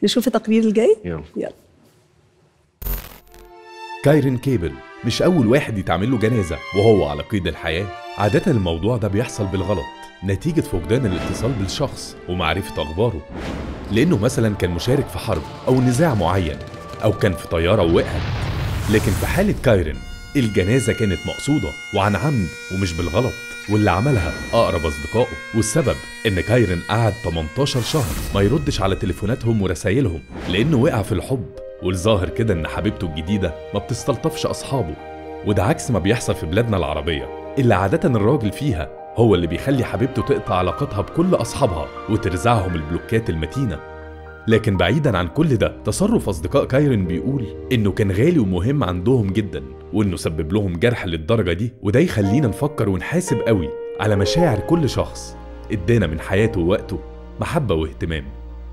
نشوف التقرير الجاي يلا يلا كايرن كيبل مش أول واحد يتعمل له جنازة وهو على قيد الحياة عادة الموضوع ده بيحصل بالغلط نتيجة فقدان الاتصال بالشخص ومعرفة أخباره لأنه مثلا كان مشارك في حرب أو نزاع معين أو كان في طيارة ووقعت لكن في حالة كايرن الجنازة كانت مقصودة وعن عمد ومش بالغلط واللي عملها أقرب أصدقائه والسبب إن كايرن قعد 18 شهر ما يردش على تليفوناتهم ورسايلهم لأنه وقع في الحب والظاهر كده إن حبيبته الجديدة ما بتستلطفش أصحابه وده عكس ما بيحصل في بلادنا العربية اللي عادة الراجل فيها هو اللي بيخلي حبيبته تقطع علاقاتها بكل أصحابها وترزعهم البلوكات المتينة لكن بعيدا عن كل ده تصرف أصدقاء كايرن بيقول إنه كان غالي ومهم عندهم جدا وإنه سبب لهم جرح للدرجة دي وده يخلينا نفكر ونحاسب قوي على مشاعر كل شخص ادانا من حياته ووقته محبة واهتمام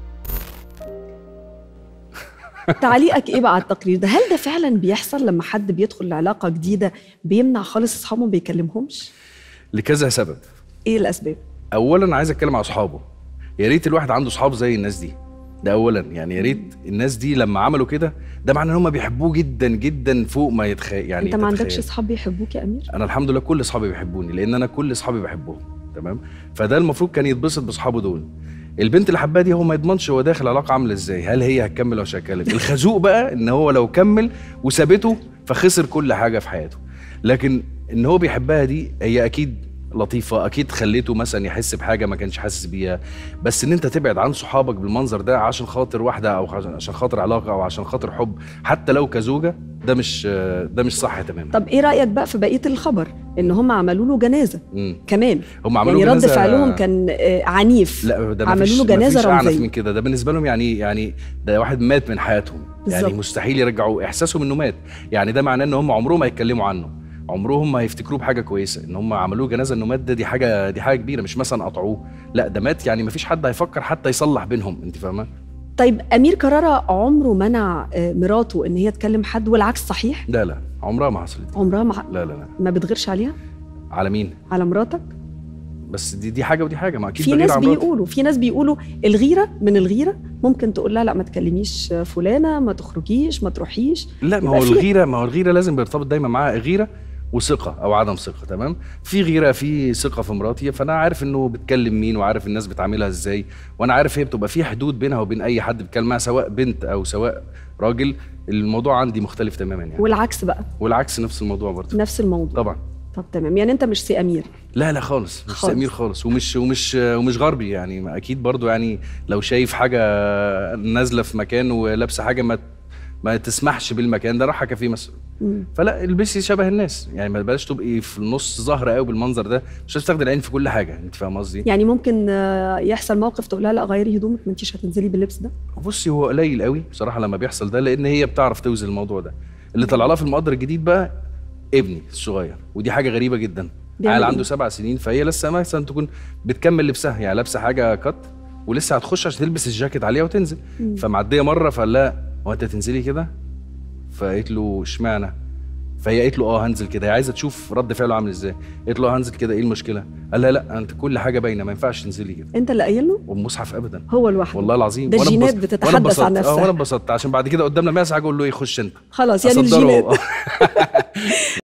تعليقك ايه بقى على التقرير ده هل ده فعلا بيحصل لما حد بيدخل لعلاقه جديده بيمنع خالص اصحابه ما بيكلمهمش لكذا سبب ايه الاسباب اولا عايز اتكلم على اصحابه يا ريت الواحد عنده اصحاب زي الناس دي ده اولا يعني يا ريت الناس دي لما عملوا كده ده معناه ان هم بيحبوه جدا جدا فوق ما يتخيل يعني انت ما عندكش تتخيل. اصحاب بيحبوك يا امير انا الحمد لله كل اصحابي بيحبوني لان انا كل اصحابي بحبهم تمام فده المفروض كان يتبسط باصحابه دول البنت اللي حبها دي هو ما يضمنش هو داخل علاقه عامله ازاي هل هي هتكمل ولا مش هتكمل الخازوق بقى ان هو لو كمل وسابته فخسر كل حاجه في حياته لكن ان هو بيحبها دي هي اكيد لطيفه اكيد خليته مثلا يحس بحاجه ما كانش حاسس بيها بس ان انت تبعد عن صحابك بالمنظر ده عشان خاطر واحده او عشان خاطر علاقه او عشان خاطر حب حتى لو كزوجه ده مش ده مش صح تماما طب ايه رايك بقى في بقيه الخبر ان هم عملوا له جنازه مم. كمان هم عملوا يعني رد جنازة- فعلهم كان آه، عنيف لا ده عملوا مفيش له جنازة مفيش أعنف رمزية. من كده ده بالنسبه لهم يعني يعني ده واحد مات من حياتهم يعني بالظبط. مستحيل يرجعوا احساسهم انه مات يعني ده معناه ان هم عمرهم ما يتكلموا عنه عمرهم ما هيفتكروه بحاجه كويسه ان هم عملوه جنازه انه مات ده دي حاجه دي حاجه كبيره مش مثلا قطعوه لا ده مات يعني مفيش حد هيفكر حتى يصلح بينهم انت فاهمه طيب امير كرارة عمره منع آه، مراته ان هي تكلم حد والعكس صحيح لا لا عمرها ما حصلت عمرها ما لا لا لا ما بتغيرش عليها على مين على مراتك بس دي دي حاجه ودي حاجه ما اكيد في بغير ناس عن مراتي. بيقولوا في ناس بيقولوا الغيره من الغيره ممكن تقول لها لا ما تكلميش فلانه ما تخرجيش ما تروحيش لا ما يبقى هو في- الغيره ما هو الغيره لازم بيرتبط دايما معاها غيره وثقه او عدم ثقه تمام في غيره في ثقه في مراتي فانا عارف انه بتكلم مين وعارف الناس بتعاملها ازاي وانا عارف هي بتبقى في حدود بينها وبين اي حد بيتكلم معاها سواء بنت او سواء راجل الموضوع عندي مختلف تماما يعني والعكس بقى والعكس نفس الموضوع برضه نفس الموضوع طبعا طب تمام يعني انت مش سي امير لا لا خالص مش خالص. سمير خالص ومش ومش ومش غربي يعني ما اكيد برضو يعني لو شايف حاجه نازله في مكان ولابسه حاجه ما ما تسمحش بالمكان ده راح كافيه مثلا مم. فلا البسي شبه الناس يعني ما بلاش تبقي في النص ظاهره قوي بالمنظر ده مش لازم تاخدي العين في كل حاجه انت فاهم قصدي يعني ممكن آه، يحصل موقف تقول لها لا غيري هدومك ما انتيش هتنزلي باللبس ده بصي هو قليل قوي بصراحه لما بيحصل ده لان هي بتعرف توزن الموضوع ده اللي طلع لها في المقدر الجديد بقى ابني الصغير ودي حاجه غريبه جدا بيعمل عيل إيه؟ عنده سبع سنين فهي لسه مثلا تكون بتكمل لبسها يعني لابسه حاجه كت ولسه هتخش عشان تلبس الجاكيت عليها وتنزل مم. فمعديه مره فقال لها هو انت تنزلي كده فقالت له اشمعنى فهي قالت له اه هنزل كده هي عايزه تشوف رد فعله عامل ازاي قالت له اه هنزل كده ايه المشكله قال لها لا انت كل حاجه باينه ما ينفعش تنزلي كده انت اللي قايل له والمصحف ابدا هو لوحده والله العظيم ده وأنا الجينات اتبسطت- بتتحدث وأنا اتبسطت. عن اه نفسها. وانا اتبسطت عشان بعد كده قدامنا مسح اقول له ايه خش انت خلاص يعني أصدره. الجينات